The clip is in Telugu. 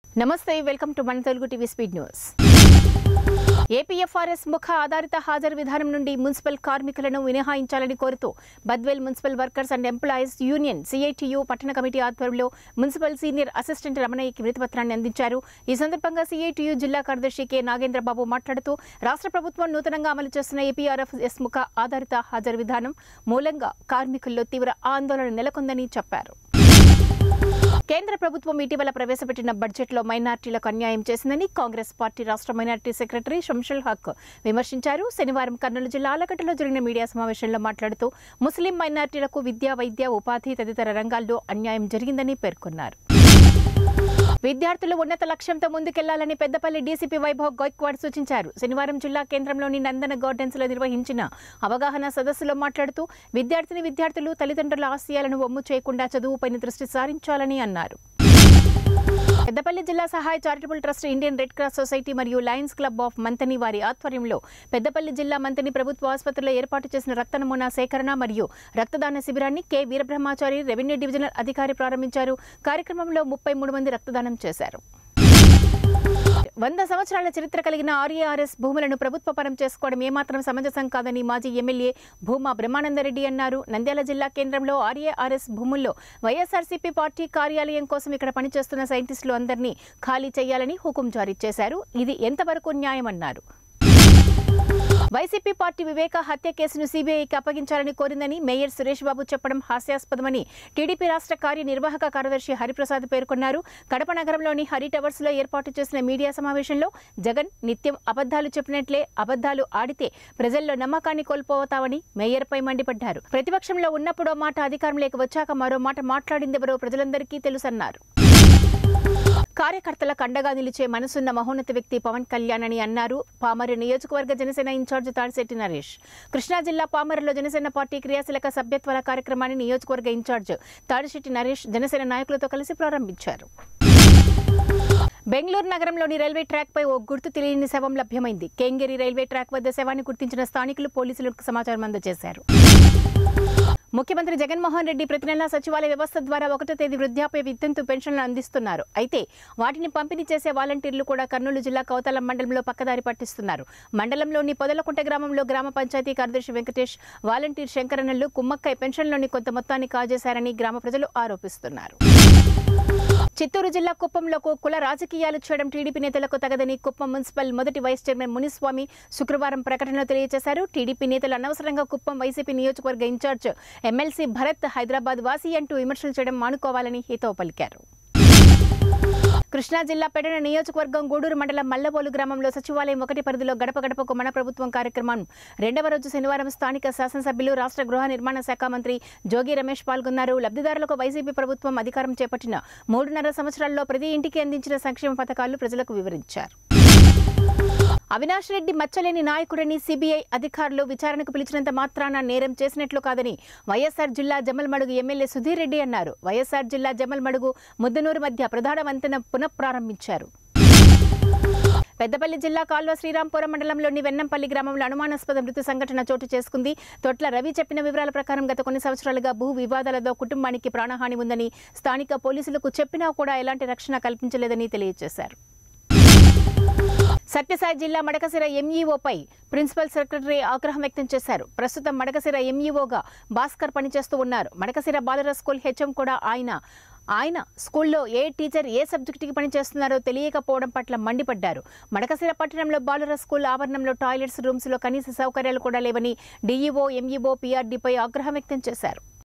నమస్తే వెల్కమ్ టు మన Telugu TV speed news APFRS ముఖ ఆధారిత హాజరు విధానం నుండి మున్సిపల్ కార్మికులను మినహాయించాలని కోరుతూ Badvel municipal workers and employees union CITU పట్టణ కమిటీ ఆధ్వర్యంలో మున్సిపల్ సీనియర్ అసిస్టెంట్ రమణయ్యకి వినతిపత్రాన్ని అందించారు ఈ సందర్భంగా సిఐటియు జిల్లా కార్యదర్శి కె నాగేంద్రబాబు మాట్లాడుతూ రాష్ట్ర ప్రభుత్వం నూతనంగా అమలు చేస్తున్న ఏపీఆర్ఎఫ్ఎస్ ముఖ ఆధారిత హాజరు విధానం మూలంగా కార్మికుల్లో తీవ్ర ఆందోళన నెలకొందని చెప్పారు కేంద్ర ప్రభుత్వం ఇటీవల ప్రవేశపెట్టిన బడ్జెట్లో మైనార్టీలకు అన్యాయం చేసిందని కాంగ్రెస్ పార్టీ రాష్ట్ర మైనార్టీ సెక్రటరీ షంషుల్ హక్ విమర్శించారు శనివారం కర్నూలు జిల్లా ఆలగడ్డలో జరిగిన మీడియా సమావేశంలో మాట్లాడుతూ ముస్లిం మైనార్టీలకు విద్య వైద్య ఉపాధి తదితర రంగాల్లో అన్యాయం జరిగిందని పేర్కొన్నారు విద్యార్థులు ఉన్నత లక్ష్యంతో ముందుకెళ్లాలని పెద్దపల్లి డీసీపీ వైభవ్ గైక్వాడ్ సూచించారు శనివారం జిల్లా కేంద్రంలోని నందన గార్డెన్స్ లో నిర్వహించిన అవగాహన సదస్సులో మాట్లాడుతూ విద్యార్థిని విద్యార్థులు తల్లిదండ్రుల ఆశయాలను ఒమ్ము చేయకుండా చదువుపైన దృష్టి సారించాలని అన్నారు పెద్దపల్లి జిల్లా సహాయ charitable trust Indian red cross society మరియు లయన్స్ క్లబ్ ఆఫ్ మంతని వారి ఆధ్వర్యంలో పెద్దపల్లి జిల్లా మంతని ప్రభుత్వ ఆసుపత్రిలో ఏర్పాటు చేసిన రక్త నమూనా సేకరణ మరియు రక్తదాన శిబిరాన్ని కె వీరబ్రహ్మాచారి రెవెన్యూ డివిజనల్ అధికారి ప్రారంభించారు కార్యక్రమంలో ముప్పై మూడు మంది రక్తదానం చేశారు వంద సంవత్సరాల చరిత్ర కలిగిన ఆర్ఏఆర్ఎస్ భూములను ప్రభుత్వ పరం చేసుకోవడం ఏమాత్రం సమంజసం కాదని మాజీ ఎమ్మెల్యే భూమా బ్రహ్మానందరెడ్డి అన్నారు నంద్యాల జిల్లా కేంద్రంలో ఆర్ఏఆర్ఎస్ భూముల్లో వైఎస్ఆర్సీపీ పార్టీ కార్యాలయం కోసం ఇక్కడ పనిచేస్తున్న సైంటిస్టులు అందరినీ ఖాళీ చేయాలని హుకుం జారీ చేశారు ఇది ఎంతవరకు న్యాయమన్నారు వైసీపీ పార్టీ వివేక హత్య కేసును సీబీఐకి అప్పగించాలని కోరిందని మేయర్ సురేష్ బాబు చెప్పడం హాస్యాస్పదమని టీడీపీ రాష్ట్ర కార్యనిర్వాహక కార్యదర్శి హరిప్రసాద్ పేర్కొన్నారు కడప నగరంలోని హరి టవర్స్ లో ఏర్పాటు చేసిన మీడియా సమావేశంలో జగన్ నిత్యం అబద్ధాలు చెప్పినట్లే అబద్ధాలు ఆడితే ప్రజల్లో నమ్మకాన్ని కోల్పోతామని మేయర్పై మండిపడ్డారు ప్రతిపక్షంలో ఉన్నప్పుడో మాట అధికారంలోకి వచ్చాక మరో మాట మాట్లాడిందెవరో ప్రజలందరికీ తెలుసన్నారు కార్యకర్తలకు అండగా నిలిచే మనసున్న మహోన్నత వ్యక్తి పవన్ కళ్యాణ్ అని అన్నారు పామరు నియోజకవర్గ జనసేన ఇన్ఛార్జ్ తాడిశెట్టి నరేష్ కృష్ణా జిల్లా పామరులో జనసేన పార్టీ క్రియాశీలక సభ్యత్వాల కార్యక్రమాన్ని నియోజకవర్గ ఇన్ఛార్జ్ తాడిశెట్టి నరేష్ జనసేన నాయకులతో కలిసి ప్రారంభించారు బెంగళూరు నగరంలోని రైల్వే ట్రాక్ పై ఓ గుర్తు తెలియని శవం లభ్యమైంది కేంగేరి రైల్వే ట్రాక్ వద్ద శవాన్ని గుర్తించిన స్థానికులు పోలీసులకు సమాచారం అందజేశారు ముఖ్యమంత్రి జగన్మోహన్ రెడ్డి ప్రతి నెలా సచివాలయ వ్యవస్థ ద్వారా ఒకటో తేదీ వృద్ధాప్య విద్యుత్ పెన్షన్లు అందిస్తున్నారు అయితే వాటిని పంపిణీ చేసే వాలంటీర్లు కూడా కర్నూలు జిల్లా కౌతలం మండలంలో పక్కదారి పట్టిస్తున్నారు మండలంలోని పొదలకుంట గ్రామంలో గ్రామ పంచాయతీ కార్యదర్శి వెంకటేష్ వాలంటీర్ శంకరన్నలు కుమ్మక్కై పెన్షన్లోని కొంత మొత్తాన్ని కాజేశారని గ్రామ ప్రజలు ఆరోపిస్తున్నారు చిత్తూరు జిల్లా కుప్పంలో కుల రాజకీయాలు చేయడం టీడీపీ నేతలకు తగదని కుప్పం మున్సిపల్ మొదటి వైస్ చైర్మన్ మునిస్వామి శుక్రవారం ప్రకటనలో తెలియజేశారు టీడీపీ నేతలు అనవసరంగా కుప్పం వైసీపీ నియోజకవర్గ ఇన్ఛార్జ్ ఎమ్మెల్సీ భరత్ హైదరాబాద్ వాసి అంటూ విమర్శలు చేయడం మానుకోవాలని హితవు పలికారు కృష్ణా జిల్లా పెడన నియోజకవర్గం గూడూరు మండలం మల్లబోలు గ్రామంలో సచివాలయం ఒకటి పరిధిలో గడప గడపకు మన ప్రభుత్వం కార్యక్రమం రెండవ రోజు శనివారం స్థానిక శాసనసభ్యులు రాష్ట్ర గృహ నిర్మాణ శాఖ మంత్రి జోగి రమేష్ పాల్గొన్నారు లబ్ధిదారులకు వైసీపీ ప్రభుత్వం అధికారం చేపట్టిన మూడున్నర సంవత్సరాల్లో ప్రతి ఇంటికి అందించిన సంక్షేమ పథకాలు ప్రజలకు వివరించారు అవినాష్ రెడ్డి మచ్చలేని నాయకుడని సిబిఐ అధికారులు విచారణకు పిలిచినంత మాత్రాన నేరం చేసినట్లు కాదని వైఎస్ఆర్ జిల్లా జమల్మడుగు ఎమ్మెల్యే సుధీర్ రెడ్డి అన్నారు వైఎస్ఆర్ జిల్లా జమల్మడుగు ముద్దనూరు మధ్య ప్రధాన వంతెన పునఃప్రారంభించారు పెద్దపల్లి జిల్లా కాల్వ శ్రీరాంపురం మండలంలోని వెన్నంపల్లి గ్రామంలో అనుమానాస్పద మృతి సంఘటన చోటు చేసుకుంది తొట్ల రవి చెప్పిన వివరాల ప్రకారం గత కొన్ని సంవత్సరాలుగా భూ వివాదాలతో కుటుంబానికి ప్రాణహాని ఉందని స్థానిక పోలీసులకు చెప్పినా కూడా ఎలాంటి రక్షణ కల్పించలేదని తెలియజేశారు సత్యసాయి జిల్లా మడకసిర ఎంఈఓపై ప్రిన్సిపల్ సెక్రటరీ ఆగ్రహం వ్యక్తం చేశారు ప్రస్తుతం మడకసిర ఎంఈఓగా భాస్కర్ పనిచేస్తూ ఉన్నారు మడకసిర బాలుర స్కూల్ హెచ్ఎం కూడా ఆయన ఆయన స్కూల్లో ఏ టీచర్ ఏ సబ్జెక్టుకి పనిచేస్తున్నారో తెలియకపోవడం పట్ల మండిపడ్డారు మడకసిర పట్టణంలో బాలుర స్కూల్ ఆవరణంలో టాయిలెట్స్ రూమ్స్లో కనీస సౌకర్యాలు కూడా లేవని డీఈఓ ఎంఈఓ పీఆర్డీపై ఆగ్రహం వ్యక్తం చేశారు